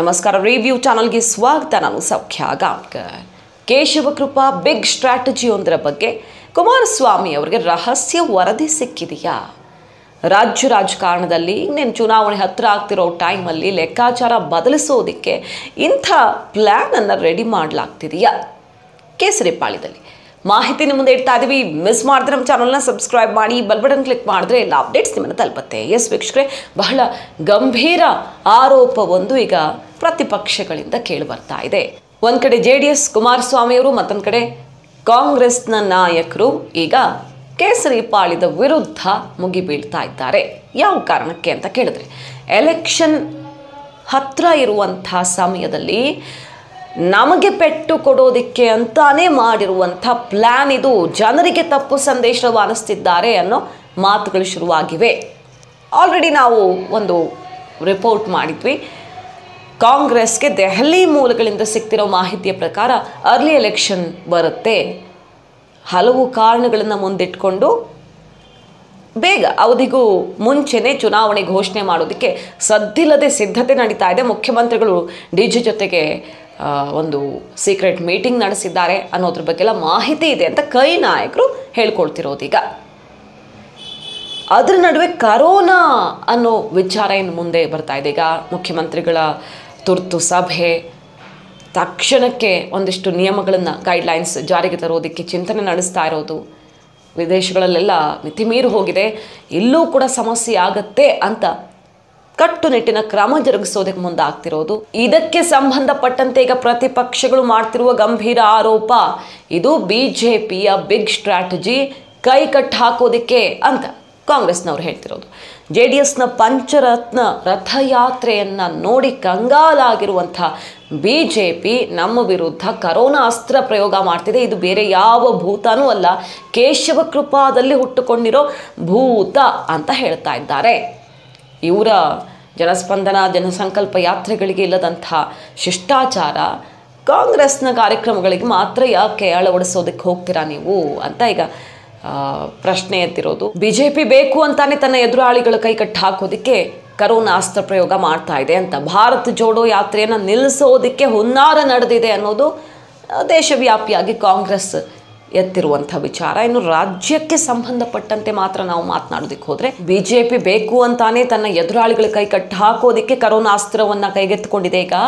ನಮಸ್ಕಾರ ರಿವ್ಯೂ ಚಾನಲ್ಗೆ ಸ್ವಾಗತ ನಾನು ಸೌಖ್ಯ ಗಾಂವ್ಕರ್ ಕೇಶವ ಕೃಪಾ ಬಿಗ್ ಸ್ಟ್ರಾಟಜಿಯೊಂದರ ಬಗ್ಗೆ ಕುಮಾರಸ್ವಾಮಿ ಅವರಿಗೆ ರಹಸ್ಯ ವರದಿ ಸಿಕ್ಕಿದೆಯಾ ರಾಜ್ಯ ರಾಜಕಾರಣದಲ್ಲಿ ಇನ್ನೇನು ಚುನಾವಣೆ ಹತ್ತಿರ ಆಗ್ತಿರೋ ಟೈಮಲ್ಲಿ ಲೆಕ್ಕಾಚಾರ ಬದಲಿಸೋದಕ್ಕೆ ಇಂಥ ಪ್ಲ್ಯಾನನ್ನು ರೆಡಿ ಮಾಡಲಾಗ್ತಿದೆಯಾ ಕೇಸರಿ ಪಾಳ್ಯದಲ್ಲಿ ಮಾಹಿತಿ ನಿಮ್ಮ ಮುಂದೆ ಇಡ್ತಾ ಇದೀವಿ ಮಿಸ್ ಮಾಡಿದ್ರೆ ನಮ್ಮ ಚಾನಲ್ನ ಸಬ್ಸ್ಕ್ರೈಬ್ ಮಾಡಿ ಬೆಲ್ ಬಟನ್ ಕ್ಲಿಕ್ ಮಾಡಿದ್ರೆ ಎಲ್ಲ ಅಪ್ಡೇಟ್ಸ್ ನಿಮ್ಮನ್ನು ತಲುಪುತ್ತೆ ಎಸ್ ವೀಕ್ಷಕರೇ ಬಹಳ ಗಂಭೀರ ಆರೋಪವೊಂದು ಈಗ ಪ್ರತಿಪಕ್ಷಗಳಿಂದ ಕೇಳಿ ಬರ್ತಾ ಇದೆ ಒಂದು ಕಡೆ ಜೆ ಡಿ ಎಸ್ ಕುಮಾರಸ್ವಾಮಿಯವರು ಮತ್ತೊಂದು ಕಡೆ ಕಾಂಗ್ರೆಸ್ನ ನಾಯಕರು ಈಗ ಕೇಸರಿ ಪಾಳ್ಯದ ವಿರುದ್ಧ ಮುಗಿಬೀಳ್ತಾ ಇದ್ದಾರೆ ಯಾವ ಕಾರಣಕ್ಕೆ ಅಂತ ಕೇಳಿದ್ರೆ ಎಲೆಕ್ಷನ್ ಹತ್ರ ಇರುವಂಥ ಸಮಯದಲ್ಲಿ ನಮಗೆ ಪೆಟ್ಟು ಕೊಡೋದಕ್ಕೆ ಅಂತಾನೇ ಮಾಡಿರುವಂಥ ಪ್ಲ್ಯಾನ್ ಇದು ಜನರಿಗೆ ತಪ್ಪು ಸಂದೇಶವಾನಿಸ್ತಿದ್ದಾರೆ ಅನ್ನೋ ಮಾತುಗಳು ಶುರುವಾಗಿವೆ ಆಲ್ರೆಡಿ ನಾವು ಒಂದು ರಿಪೋರ್ಟ್ ಮಾಡಿದ್ವಿ ಕಾಂಗ್ರೆಸ್ಗೆ ದೆಹಲಿ ಮೂಲಗಳಿಂದ ಸಿಗ್ತಿರೋ ಮಾಹಿತಿಯ ಪ್ರಕಾರ ಅರ್ಲಿ ಎಲೆಕ್ಷನ್ ಬರುತ್ತೆ ಹಲವು ಕಾರಣಗಳನ್ನು ಮುಂದಿಟ್ಕೊಂಡು ಬೇಗ ಅವಧಿಗೂ ಮುಂಚೆನೇ ಚುನಾವಣೆ ಘೋಷಣೆ ಮಾಡೋದಕ್ಕೆ ಸದ್ದಿಲ್ಲದೆ ಸಿದ್ಧತೆ ನಡೀತಾ ಇದೆ ಮುಖ್ಯಮಂತ್ರಿಗಳು ಡಿ ಜಿ ಜೊತೆಗೆ ಆ, ಒಂದು ಸೀಕ್ರೆಟ್ ಮೀಟಿಂಗ್ ನಡೆಸಿದ್ದಾರೆ ಅನ್ನೋದ್ರ ಬಗ್ಗೆಲ್ಲ ಮಾಹಿತಿ ಇದೆ ಅಂತ ಕೈ ನಾಯಕರು ಹೇಳ್ಕೊಳ್ತಿರೋದೀಗ ಅದರ ನಡುವೆ ಕರೋನಾ ಅನ್ನೋ ವಿಚಾರ ಏನು ಮುಂದೆ ಬರ್ತಾ ಇದೆ ಈಗ ಮುಖ್ಯಮಂತ್ರಿಗಳ ತುರ್ತು ಸಭೆ ತಕ್ಷಣಕ್ಕೆ ಒಂದಿಷ್ಟು ನಿಯಮಗಳನ್ನು ಗೈಡ್ಲೈನ್ಸ್ ಜಾರಿಗೆ ತರೋದಕ್ಕೆ ಚಿಂತನೆ ನಡೆಸ್ತಾ ಇರೋದು ವಿದೇಶಗಳಲ್ಲೆಲ್ಲ ಮಿತಿಮೀರಿ ಹೋಗಿದೆ ಇಲ್ಲೂ ಕೂಡ ಸಮಸ್ಯೆ ಆಗತ್ತೆ ಅಂತ ಕಟ್ಟುನಿಟ್ಟಿನ ಕ್ರಮ ಜರುಗಿಸೋದಕ್ಕೆ ಮುಂದಾಗ್ತಿರೋದು ಇದಕ್ಕೆ ಸಂಬಂಧಪಟ್ಟಂತೆ ಈಗ ಪ್ರತಿಪಕ್ಷಗಳು ಮಾಡ್ತಿರುವ ಗಂಭೀರ ಆರೋಪ ಇದು ಬಿ ಜೆ ಪಿಯ ಬಿಗ್ ಸ್ಟ್ರಾಟಜಿ ಕೈ ಕಟ್ಟು ಹಾಕೋದಿಕ್ಕೆ ಅಂತ ಕಾಂಗ್ರೆಸ್ನವ್ರು ಹೇಳ್ತಿರೋದು ಜೆ ಡಿ ಎಸ್ನ ಪಂಚರತ್ನ ರಥಯಾತ್ರೆಯನ್ನು ನೋಡಿ ಕಂಗಾಲಾಗಿರುವಂಥ ಬಿ ಜೆ ಪಿ ನಮ್ಮ ವಿರುದ್ಧ ಕರೋನಾ ಅಸ್ತ್ರ ಪ್ರಯೋಗ ಮಾಡ್ತಿದೆ ಇದು ಬೇರೆ ಯಾವ ಭೂತನೂ ಅಲ್ಲ ಕೇಶವ ಕೃಪಾದಲ್ಲಿ ಹುಟ್ಟುಕೊಂಡಿರೋ ಭೂತ ಅಂತ ಹೇಳ್ತಾ ಇದ್ದಾರೆ ಇವರ ಜನಸ್ಪಂದನ ಜನಸಂಕಲ್ಪ ಯಾತ್ರೆಗಳಿಗೆ ಇಲ್ಲದಂಥ ಶಿಷ್ಟಾಚಾರ ಕಾಂಗ್ರೆಸ್ನ ಕಾರ್ಯಕ್ರಮಗಳಿಗೆ ಮಾತ್ರ ಯಾಕೆ ಅಳವಡಿಸೋದಕ್ಕೆ ಹೋಗ್ತೀರಾ ನೀವು ಅಂತ ಈಗ ಆ, ಪ್ರಶ್ನೆ ಎತ್ತಿರೋದು ಬಿ ಜೆ ಪಿ ಬೇಕು ಅಂತಾನೆ ತನ್ನ ಎದುರಾಳಿಗಳ ಕೈ ಕಟ್ಟಿ ಹಾಕೋದಕ್ಕೆ ಕರೋನಾ ಅಸ್ತ್ರ ಪ್ರಯೋಗ ಮಾಡ್ತಾ ಇದೆ ಅಂತ ಭಾರತ್ ಜೋಡೋ ಯಾತ್ರೆಯನ್ನು ನಿಲ್ಲಿಸೋದಕ್ಕೆ ಹುನ್ನಾರ ನಡೆದಿದೆ ಅನ್ನೋದು ಆ, ದೇಶವ್ಯಾಪಿಯಾಗಿ ಕಾಂಗ್ರೆಸ್ ಎತ್ತಿರುವಂಥ ವಿಚಾರ ಇನ್ನು ರಾಜ್ಯಕ್ಕೆ ಸಂಬಂಧಪಟ್ಟಂತೆ ಮಾತ್ರ ನಾವು ಮಾತನಾಡೋದಕ್ಕೆ ಹೋದರೆ ಬಿ ಜೆ ಪಿ ಬೇಕು ಅಂತಾನೆ ತನ್ನ ಎದುರಾಳಿಗಳ ಕೈ ಕಟ್ಟಿ ಹಾಕೋದಕ್ಕೆ ಕರೋನಾ ಅಸ್ತ್ರವನ್ನು ಕೈಗೆತ್ತಿಕೊಂಡಿದೆ ಈಗ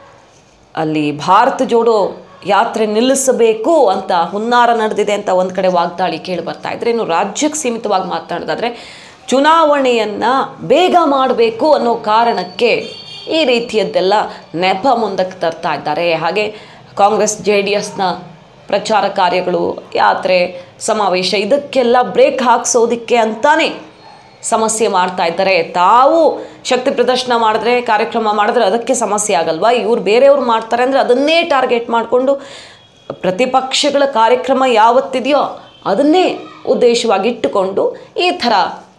ಅಲ್ಲಿ ಭಾರತ ಜೋಡೋ ಯಾತ್ರೆ ನಿಲ್ಲಿಸಬೇಕು ಅಂತ ಹುನ್ನಾರ ನಡೆದಿದೆ ಅಂತ ಒಂದು ಕಡೆ ವಾಗ್ದಾಳಿ ಕೇಳಿ ಬರ್ತಾ ಇದ್ರೆ ಇನ್ನು ರಾಜ್ಯಕ್ಕೆ ಸೀಮಿತವಾಗಿ ಮಾತನಾಡೋದಾದ್ರೆ ಚುನಾವಣೆಯನ್ನು ಬೇಗ ಮಾಡಬೇಕು ಅನ್ನೋ ಕಾರಣಕ್ಕೆ ಈ ರೀತಿಯದ್ದೆಲ್ಲ ನೆಪ ಮುಂದಕ್ಕೆ ತರ್ತಾ ಇದ್ದಾರೆ ಹಾಗೆ ಕಾಂಗ್ರೆಸ್ ಜೆ ಡಿ ಎಸ್ನ ಪ್ರಚಾರ ಕಾರ್ಯಗಳು ಯಾತ್ರೆ ಸಮಾವೇಶ ಇದಕ್ಕೆಲ್ಲ ಬ್ರೇಕ್ ಹಾಕ್ಸೋದಕ್ಕೆ ಅಂತಾನೆ ಸಮಸ್ಯೆ ಮಾಡ್ತಾ ಇದ್ದಾರೆ ತಾವು ಶಕ್ತಿ ಪ್ರದರ್ಶನ ಮಾಡಿದ್ರೆ ಕಾರ್ಯಕ್ರಮ ಮಾಡಿದ್ರೆ ಅದಕ್ಕೆ ಸಮಸ್ಯೆ ಆಗಲ್ವಾ ಇವ್ರು ಬೇರೆಯವ್ರು ಮಾಡ್ತಾರೆ ಅಂದರೆ ಅದನ್ನೇ ಟಾರ್ಗೆಟ್ ಮಾಡಿಕೊಂಡು ಪ್ರತಿಪಕ್ಷಗಳ ಕಾರ್ಯಕ್ರಮ ಯಾವತ್ತಿದೆಯೋ ಅದನ್ನೇ ಉದ್ದೇಶವಾಗಿ ಇಟ್ಟುಕೊಂಡು ಈ ಥರ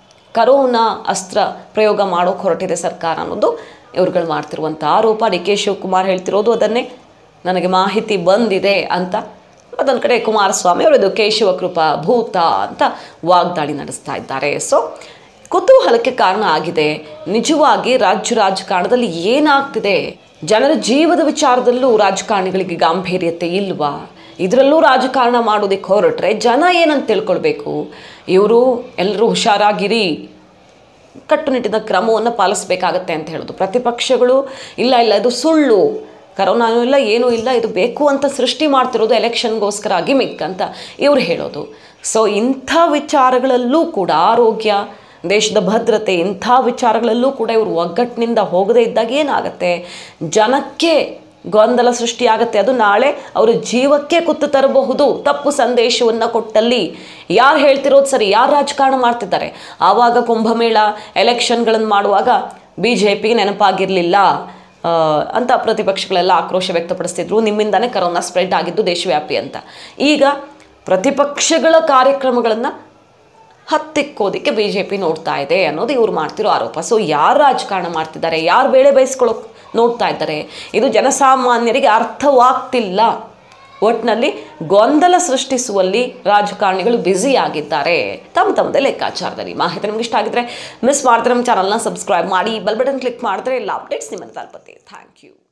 ಕರೋನಾ ಅಸ್ತ್ರ ಪ್ರಯೋಗ ಮಾಡೋಕೆ ಹೊರಟಿದೆ ಸರ್ಕಾರ ಅನ್ನೋದು ಇವ್ರುಗಳು ಮಾಡ್ತಿರುವಂಥ ಆರೋಪ ಡಿ ಕೆ ಶಿವಕುಮಾರ್ ಹೇಳ್ತಿರೋದು ಅದನ್ನೇ ನನಗೆ ಮಾಹಿತಿ ಬಂದಿದೆ ಅಂತ ಅದೊಂದು ಕಡೆ ಕುಮಾರಸ್ವಾಮಿ ಅವರು ಇದು ಕೇಶವ ಕೃಪಾ ಭೂತ ಅಂತ ವಾಗ್ದಾಳಿ ನಡೆಸ್ತಾ ಇದ್ದಾರೆ ಸೊ ಕುತೂಹಲಕ್ಕೆ ಕಾರಣ ಆಗಿದೆ ನಿಜವಾಗಿ ರಾಜ್ಯ ರಾಜಕಾರಣದಲ್ಲಿ ಏನಾಗ್ತಿದೆ ಜನರ ಜೀವದ ವಿಚಾರದಲ್ಲೂ ರಾಜಕಾರಣಿಗಳಿಗೆ ಗಾಂಭೀರ್ಯತೆ ಇಲ್ವಾ ಇದರಲ್ಲೂ ರಾಜಕಾರಣ ಮಾಡೋದಕ್ಕೆ ಹೊರಟ್ರೆ ಜನ ಏನಂತ ತಿಳ್ಕೊಳ್ಬೇಕು ಇವರು ಎಲ್ಲರೂ ಹುಷಾರಾಗಿರಿ ಕಟ್ಟುನಿಟ್ಟಿನ ಕ್ರಮವನ್ನು ಪಾಲಿಸಬೇಕಾಗತ್ತೆ ಅಂತ ಹೇಳೋದು ಪ್ರತಿಪಕ್ಷಗಳು ಇಲ್ಲ ಇಲ್ಲ ಇದು ಸುಳ್ಳು ಕರೋನಾನೂ ಇಲ್ಲ ಏನೂ ಇಲ್ಲ ಇದು ಬೇಕು ಅಂತ ಸೃಷ್ಟಿ ಮಾಡ್ತಿರೋದು ಎಲೆಕ್ಷನ್ಗೋಸ್ಕರ ಗಿಮಿಕ್ ಅಂತ ಇವ್ರು ಹೇಳೋದು ಸೊ ಇಂಥ ವಿಚಾರಗಳಲ್ಲೂ ಕೂಡ ಆರೋಗ್ಯ ದೇಶದ ಭದ್ರತೆ ಇಂಥ ವಿಚಾರಗಳಲ್ಲೂ ಕೂಡ ಇವರು ಒಗ್ಗಟ್ಟಿನಿಂದ ಹೋಗದೇ ಇದ್ದಾಗ ಏನಾಗುತ್ತೆ ಜನಕ್ಕೆ ಗೊಂದಲ ಸೃಷ್ಟಿಯಾಗತ್ತೆ ಅದು ನಾಳೆ ಅವರ ಜೀವಕ್ಕೆ ಕುತ್ತು ತರಬಹುದು ತಪ್ಪು ಸಂದೇಶವನ್ನು ಕೊಟ್ಟಲ್ಲಿ ಯಾರು ಹೇಳ್ತಿರೋದು ಸರಿ ಯಾರು ರಾಜಕಾರಣ ಮಾಡ್ತಿದ್ದಾರೆ ಆವಾಗ ಕುಂಭಮೇಳ ಎಲೆಕ್ಷನ್ಗಳನ್ನು ಮಾಡುವಾಗ ಬಿ ಜೆ ಪಿಗೆ ನೆನಪಾಗಿರಲಿಲ್ಲ ಆ, ಅಂತ ಪ್ರತಿಪಕ್ಷಗಳೆಲ್ಲ ಆಕ್ರೋಶ ವ್ಯಕ್ತಪಡಿಸ್ತಿದ್ರು ನಿಮ್ಮಿಂದಾನೇ ಕರೋನಾ ಸ್ಪ್ರೆಡ್ ಆಗಿದ್ದು ದೇಶವ್ಯಾಪಿ ಅಂತ ಈಗ ಪ್ರತಿಪಕ್ಷಗಳ ಕಾರ್ಯಕ್ರಮಗಳನ್ನು ಹತ್ತಿಕ್ಕೋದಕ್ಕೆ ಬಿ ಜೆ ಪಿ ನೋಡ್ತಾ ಇದೆ ಅನ್ನೋದು ಇವ್ರು ಮಾಡ್ತಿರೋ ಆರೋಪ ಸೊ ಯಾರು ರಾಜಕಾರಣ ಮಾಡ್ತಿದ್ದಾರೆ ಯಾರು ಬೇಳೆ ಬೇಯಿಸ್ಕೊಳ್ಳೋಕೆ ನೋಡ್ತಾ ಇದ್ದಾರೆ ಇದು ಜನಸಾಮಾನ್ಯರಿಗೆ ಅರ್ಥವಾಗ್ತಿಲ್ಲ ಒಟ್ಟಿನಲ್ಲಿ ಗೊಂದಲ ಸೃಷ್ಟಿಸುವಲ್ಲಿ ರಾಜಕಾರಣಿಗಳು ಬ್ಯುಸಿ ಆಗಿದ್ದಾರೆ ತಮ್ಮ ತಮ್ಮದೇ ಲೆಕ್ಕಾಚಾರದಲ್ಲಿ ಮಾಹಿತಿ ನಿಮ್ಗೆ ಇಷ್ಟ ಆಗಿದ್ರೆ ಮಿಸ್ ಮಾಡಿದ್ರೆ ನಮ್ಮ ಚಾನಲ್ನ ಸಬ್ಸ್ಕ್ರೈಬ್ ಮಾಡಿ ಬೆಲ್ ಬಟನ್ ಕ್ಲಿಕ್ ಮಾಡಿದ್ರೆ ಎಲ್ಲ ಅಪ್ಡೇಟ್ಸ್ ನಿಮ್ಮನ್ನು ತಲುಪುತ್ತೆ ಥ್ಯಾಂಕ್ ಯು